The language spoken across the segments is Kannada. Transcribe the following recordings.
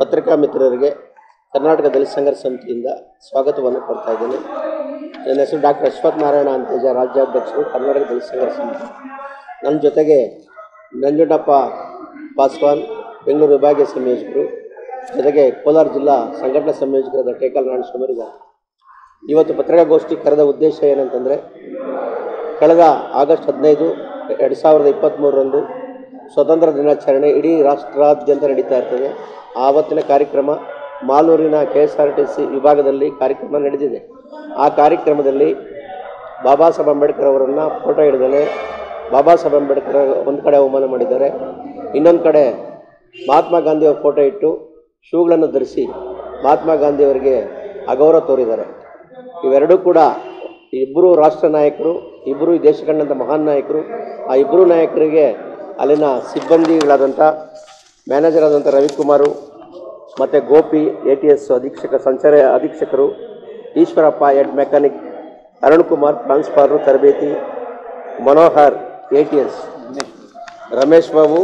ಪತ್ರಿಕಾ ಮಿತ್ರರಿಗೆ ಕರ್ನಾಟಕ ದಲಿತ ಸಂಘರ್ಷ ಸಮಿತಿಯಿಂದ ಸ್ವಾಗತವನ್ನು ಕೊಡ್ತಾ ಇದ್ದೇನೆ ನನ್ನ ಹೆಸರು ಡಾಕ್ಟರ್ ಅಶ್ವಥ್ ನಾರಾಯಣ ಅಂತೇಜ ರಾಜ್ಯಾಧ್ಯಕ್ಷರು ಕರ್ನಾಟಕ ದಲಿತ ಸಂಘರ್ಷ ಸಮಿತಿ ನನ್ನ ಜೊತೆಗೆ ನಂಜುಂಡಪ್ಪ ಪಾಸ್ವಾನ್ ಬೆಂಗಳೂರು ವಿಭಾಗೀಯ ಸಂಯೋಜಕರು ಜೊತೆಗೆ ಕೋಲಾರ ಜಿಲ್ಲಾ ಸಂಘಟನಾ ಸಂಯೋಜಕರಾದ ಟೇಕಲ್ ನಾರಾಯಣಸ್ವಾಮಿ ಇದ್ದಾರೆ ಇವತ್ತು ಪತ್ರಿಕಾಗೋಷ್ಠಿ ಕರೆದ ಉದ್ದೇಶ ಏನಂತಂದರೆ ಕಳೆದ ಆಗಸ್ಟ್ ಹದಿನೈದು ಎರಡು ಸಾವಿರದ ಇಪ್ಪತ್ತ್ಮೂರರಂದು ಸ್ವತಂತ್ರ ದಿನಾಚರಣೆ ಇಡೀ ರಾಷ್ಟ್ರಾದ್ಯಂತ ನಡೀತಾ ಇರ್ತದೆ ಆವತ್ತಿನ ಕಾರ್ಯಕ್ರಮ ಮಾಲೂರಿನ K S R T C ವಿಭಾಗದಲ್ಲಿ ಕಾರ್ಯಕ್ರಮ ನಡೆದಿದೆ ಆ ಕಾರ್ಯಕ್ರಮದಲ್ಲಿ ಬಾಬಾ ಸಾಹೇಬ್ ಅಂಬೇಡ್ಕರ್ ಅವರನ್ನು ಫೋಟೋ ಹಿಡಿದಲೆ ಬಾಬಾ ಸಾಹೇಬ್ ಅಂಬೇಡ್ಕರ್ ಒಂದು ಕಡೆ ಅವಮಾನ ಮಾಡಿದ್ದಾರೆ ಇನ್ನೊಂದು ಕಡೆ ಮಹಾತ್ಮ ಗಾಂಧಿಯವರ ಫೋಟೋ ಇಟ್ಟು ಶೂಗಳನ್ನು ಧರಿಸಿ ಮಹಾತ್ಮ ಗಾಂಧಿಯವರಿಗೆ ಅಗೌರವ ತೋರಿದ್ದಾರೆ ಇವೆರಡೂ ಕೂಡ ಇಬ್ಬರು ರಾಷ್ಟ್ರ ನಾಯಕರು ಇಬ್ಬರು ಈ ದೇಶ ಕಂಡಂಥ ಮಹಾನ್ ನಾಯಕರು ಆ ಇಬ್ಬರು ನಾಯಕರಿಗೆ ಅಲ್ಲಿನ ಸಿಬ್ಬಂದಿಗಳಾದಂಥ ಮ್ಯಾನೇಜರ್ ಆದಂಥ ರವಿಕುಮಾರು ಮತ್ತು ಗೋಪಿ ಎ ಟಿ ಎಸ್ ಅಧೀಕ್ಷಕ ಸಂಚಾರ ಅಧೀಕ್ಷಕರು ಈಶ್ವರಪ್ಪ ಹೆಡ್ ಮೆಕ್ಯಾನಿಕ್ ಅರುಣ್ ಕುಮಾರ್ ಟ್ರಾನ್ಸ್ಫಾರ್ರು ತರಬೇತಿ Manohar A T S Ramesh Babu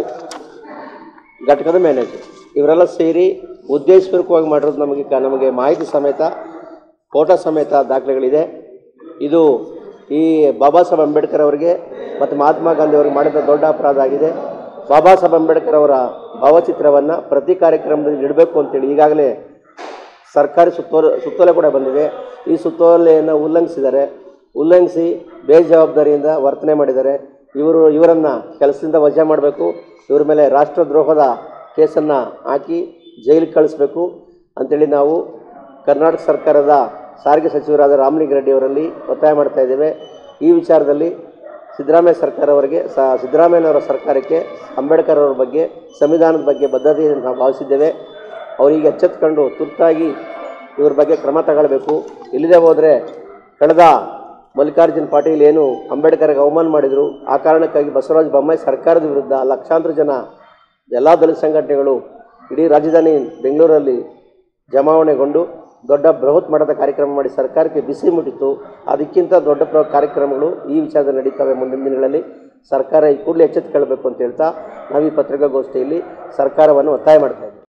ಘಟಕದ ಮ್ಯಾನೇಜರ್ ಇವರೆಲ್ಲ ಸೇರಿ ಉದ್ದೇಶಪೂರ್ವಕವಾಗಿ ಮಾಡಿರೋದು ನಮಗೆ ಕ- ನಮಗೆ ಮಾಹಿತಿ ಸಮೇತ ಫೋಟೋ ಸಮೇತ ದಾಖಲೆಗಳಿದೆ ಇದು ಈ ಬಾಬಾ ಸಾಹೇಬ್ ಅಂಬೇಡ್ಕರ್ ಅವರಿಗೆ ಮತ್ತು ಮಹಾತ್ಮ ಗಾಂಧಿ ಅವರಿಗೆ ಮಾಡಿದ ದೊಡ್ಡ ಅಪರಾಧ ಆಗಿದೆ ಬಾಬಾ ಸಾಹೇಬ್ ಅಂಬೇಡ್ಕರ್ ಅವರ ಭಾವಚಿತ್ರವನ್ನು ಪ್ರತಿ ಕಾರ್ಯಕ್ರಮದಲ್ಲಿ ಇಡಬೇಕು ಅಂತೇಳಿ ಈಗಾಗಲೇ ಸರ್ಕಾರಿ ಸುತ್ತೋಲೆ ಸುತ್ತೋಲೆ ಕೂಡ ಬಂದಿದೆ ಈ ಸುತ್ತೋಲೆಯನ್ನು ಉಲ್ಲಂಘಿಸಿದ್ದಾರೆ ಉಲ್ಲಂಘಿಸಿ ಬೇಜವಾಬ್ದಾರಿಯಿಂದ ವರ್ತನೆ ಮಾಡಿದ್ದಾರೆ ಇವರು ಇವರನ್ನು ಕೆಲಸದಿಂದ ವಜಾ ಮಾಡಬೇಕು ಇವ್ರ ಮೇಲೆ ರಾಷ್ಟ್ರದ್ರೋಹದ ಕೇಸನ್ನು ಹಾಕಿ ಜೈಲಿಗೆ ಕಳಿಸ್ಬೇಕು ಅಂಥೇಳಿ ನಾವು ಕರ್ನಾಟಕ ಸರ್ಕಾರದ ಸಾರಿಗೆ ಸಚಿವರಾದ ರಾಮಲಿಂಗ ರೆಡ್ಡಿ ಅವರಲ್ಲಿ ಒತ್ತಾಯ ಮಾಡ್ತಾ ಇದ್ದೇವೆ ಈ ವಿಚಾರದಲ್ಲಿ ಸಿದ್ದರಾಮಯ್ಯ ಸರ್ಕಾರ ಅವರಿಗೆ ಸ ಸಿದ್ದರಾಮಯ್ಯನವರ ಸರ್ಕಾರಕ್ಕೆ ಅಂಬೇಡ್ಕರ್ ಅವರ ಬಗ್ಗೆ ಸಂವಿಧಾನದ ಬಗ್ಗೆ ಬದ್ಧತೆ ನಾವು ಭಾವಿಸಿದ್ದೇವೆ ಅವರಿಗೆ ಎಚ್ಚೆತ್ಕೊಂಡು ತುರ್ತಾಗಿ ಇವ್ರ ಬಗ್ಗೆ ಕ್ರಮ ತಗೊಳ್ಬೇಕು ಇಲ್ಲದೆ ಹೋದರೆ ಕಳೆದ ಮಲ್ಲಿಕಾರ್ಜುನ್ ಪಾಟೀಲ್ ಏನು ಅಂಬೇಡ್ಕರ್ಗೆ ಅವಮಾನ ಮಾಡಿದರು ಆ ಕಾರಣಕ್ಕಾಗಿ ಬಸವರಾಜ ಬೊಮ್ಮಾಯಿ ಸರ್ಕಾರದ ವಿರುದ್ಧ ಲಕ್ಷಾಂತರ ಜನ ಎಲ್ಲ ದಲಿತ ಸಂಘಟನೆಗಳು ಇಡೀ ರಾಜಧಾನಿ ಬೆಂಗಳೂರಲ್ಲಿ ಜಮಾವಣೆಗೊಂಡು ದೊಡ್ಡ ಬೃಹತ್ ಮಟ್ಟದ ಕಾರ್ಯಕ್ರಮ ಮಾಡಿ ಸರ್ಕಾರಕ್ಕೆ ಬಿಸಿ ಮುಟ್ಟಿತ್ತು ಅದಕ್ಕಿಂತ ದೊಡ್ಡ ಪ್ರ ಕಾರ್ಯಕ್ರಮಗಳು ಈ ವಿಚಾರದಲ್ಲಿ ನಡೀತವೆ ಮುಂದಿನ ದಿನಗಳಲ್ಲಿ ಸರ್ಕಾರ ಈ ಕೂಡಲೇ ಎಚ್ಚೆತ್ತುಕೊಳ್ಬೇಕು ಅಂತ ಹೇಳ್ತಾ ನಾವು ಈ ಪತ್ರಿಕಾಗೋಷ್ಠಿಯಲ್ಲಿ ಸರ್ಕಾರವನ್ನು ಒತ್ತಾಯ ಮಾಡ್ತಾ ಇದ್ದೀವಿ